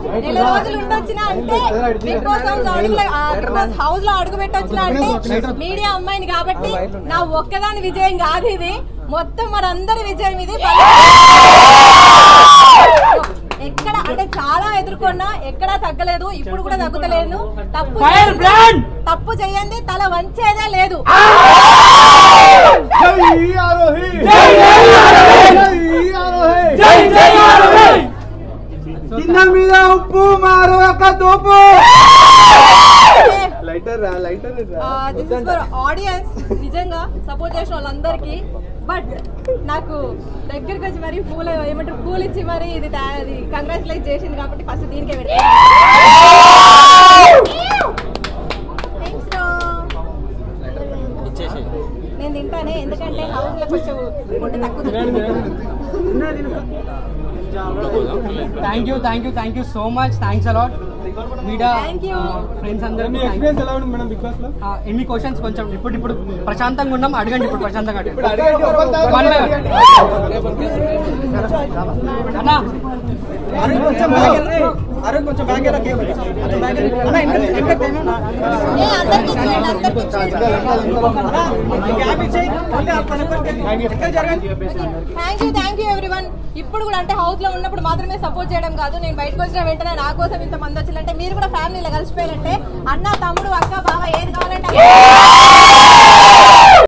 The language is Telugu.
నెల రోజులు ఉండొచ్చిన అంటే బిగ్ బాస్ హౌస్ అడుగులో బిగ్ బాస్ హౌస్ లో అడుగు పెట్టొచ్చిన అంటే మీడియా అమ్మాయిని కాబట్టి నా ఒక్కదాని విజయం కాదు ఇది మొత్తం మనందరి విజయం ఇది ఎక్కడ అంటే చాలా ఎదుర్కొన్నా ఎక్కడా తగ్గలేదు ఇప్పుడు కూడా తగ్గుతలేను తప్పు చేయండి- తప్పు చేయండి తల వంచేదే లేదు కింద మీద ఉప్పు మారు ఒక తోపు లైటర్ రా lighter this is for audience నిజంగా సపోర్ట్ చేసిన వాళ్ళందరికీ బట్ నాకు దగ్గరికి వచ్చి మరి పూల ఏమంటారు పూలు ఇచ్చి మరి ఇది తయా- ఇది కంగ్రాచులేట్ చేసింది కాబట్టి ఫస్ట్ దీనికే పెడతాను Thanks, రా. నేను తింటానే ఎందుకంటే హౌస్ లో కొంచెం ఫుడ్ తక్కువ thank you thank you thank you so much thanks a lot media Thank you. Friends మీ అందరూ ఎక్స్పీరియన్స్ ఎలా ఉంది మేడం బిగ్ బాస్ లో ఎన్ని క్వశ్చన్స్ కొంచెం ఇప్పుడు ఇప్పుడు ప్రశాంతంగా ఉన్నాం అడగండి ఇప్పుడు ప్రశాంతంగా అడగండి. ఇప్పుడు అడగండి, ఒక్కొక్కసారి One by one. అడగండి. అన్నా ఏ, అందరికీ ఇచ్చేయండి, అందరికీ ఇచ్చేయండి. Thank you thank you everyone ఇప్పుడు కూడా అంటే హౌస్ లో ఉన్నప్పుడు మాత్రమే సపోర్ట్ చేయడం కాదు నేను బయటకు వచ్చిన వెంటనే నా కోసం ఇంత మంది వచ్చిందంటే మీరు కూడా ఫ్యామిలీలో కలిసిపోయారంటే అన్న తమ్ముడు అక్క బావ ఏది కావాలంటే అది